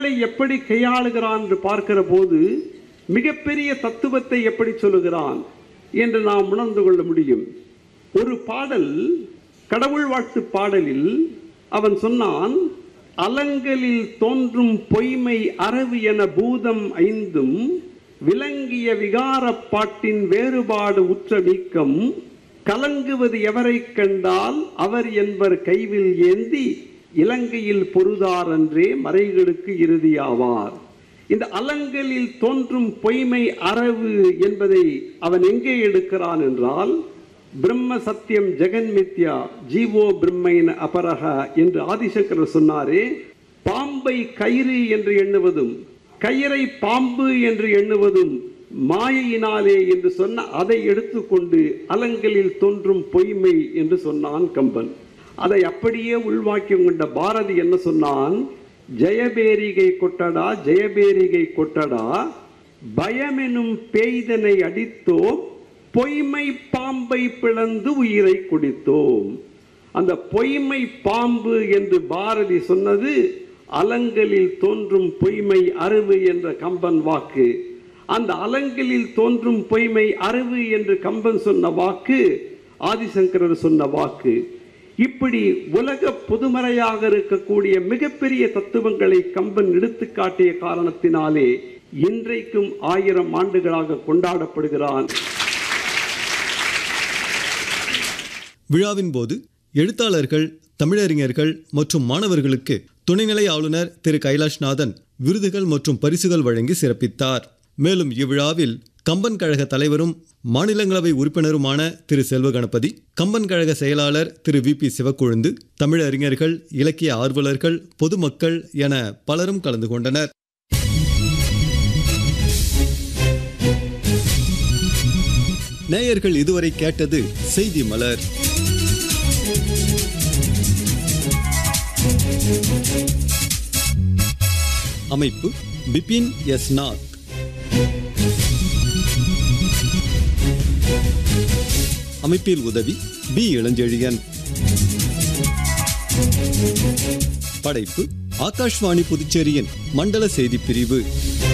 எப்படி கையாளுகிறான் என்று பார்க்கிற போது மிகப்பெரிய தத்துவத்தை எப்படி சொல்லுகிறான் என்று நாம் உணர்ந்து கொள்ள முடியும் ஒரு பாடல் கடவுள் வாழ்த்து பாடலில் அவன் சொன்னான் அலங்கலில் தோன்றும் பொய்மை அரவு என பூதம் ஐந்தும் விளங்கிய விகாரப் பாட்டின் வேறுபாடு உற்ற நீக்கம் கலங்குவது எவரைக் கண்டால் அவர் என்பர் கைவில் ஏந்தி இலங்கையில் பொருதாரன்றே மறைகளுக்கு இறுதியாவார் இந்த அலங்கலில் தோன்றும் பொய்மை அரவு என்பதை அவன் எங்கே எடுக்கிறான் என்றால் பிரம்ம சத்தியம் ஜெகன்மித்யா ஜீவோ பிரம்மைன அபரக என்று ஆதிசங்கரர் சொன்னாரே பாம்பை கயிறு என்று எண்ணுவதும் கயிறை பாம்பு என்று எண்ணுவதும் மாயையினாலே என்று சொன்ன அதை எடுத்துக்கொண்டு அலங்கலில் தோன்றும் பொய்மை என்று சொன்னான் கம்பன் அதை அப்படியே உள்வாக்கியம் கொண்ட பாரதி என்ன சொன்னான் ஜெயபேரிகை கொட்டடா ஜெயபேரிகை கொட்டடா பயமெனும் பேய்தனை அடித்தோம் பொய்மை பாம்பை பிளந்து உயிரை குடித்தோம் அந்த பொய்மை பாம்பு என்று பாரதி சொன்னது அலங்கலில் தோன்றும் பொய்மை அருவு என்ற கம்பன் வாக்கு அந்த அலங்கலில் தோன்றும் பொய்மை அருவு என்று கம்பன் சொன்ன வாக்கு ஆதிசங்கரர் சொன்ன வாக்கு இப்படி உலக பொதுமறையாக இருக்கக்கூடிய மிகப்பெரிய தத்துவங்களை கம்பன் எடுத்து காட்டிய காரணத்தினாலே இன்றைக்கும் ஆயிரம் ஆண்டுகளாக கொண்டாடப்படுகிறான் விழாவின் போது எழுத்தாளர்கள் தமிழறிஞர்கள் மற்றும் மாணவர்களுக்கு துணைநிலை ஆளுநர் திரு கைலாஷ்நாதன் விருதுகள் மற்றும் பரிசுகள் வழங்கி சிறப்பித்தார் மேலும் இவ்விழாவில் கம்பன் கழக தலைவரும் மாநிலங்களவை உறுப்பினருமான திரு செல்வ கணபதி கம்பன் கழக செயலாளர் திரு வி பி சிவக்கொழுந்து தமிழறிஞர்கள் இலக்கிய ஆர்வலர்கள் பொதுமக்கள் என பலரும் கலந்து கொண்டனர் நேயர்கள் இதுவரை கேட்டது செய்தி மலர் அமைப்பு பிபின் எஸ் நாத் அமைப்பில் உதவி பி இளஞ்செழியன் படைப்பு ஆகாஷ்வாணி புதுச்சேரியின் மண்டல செய்திப் பிரிவு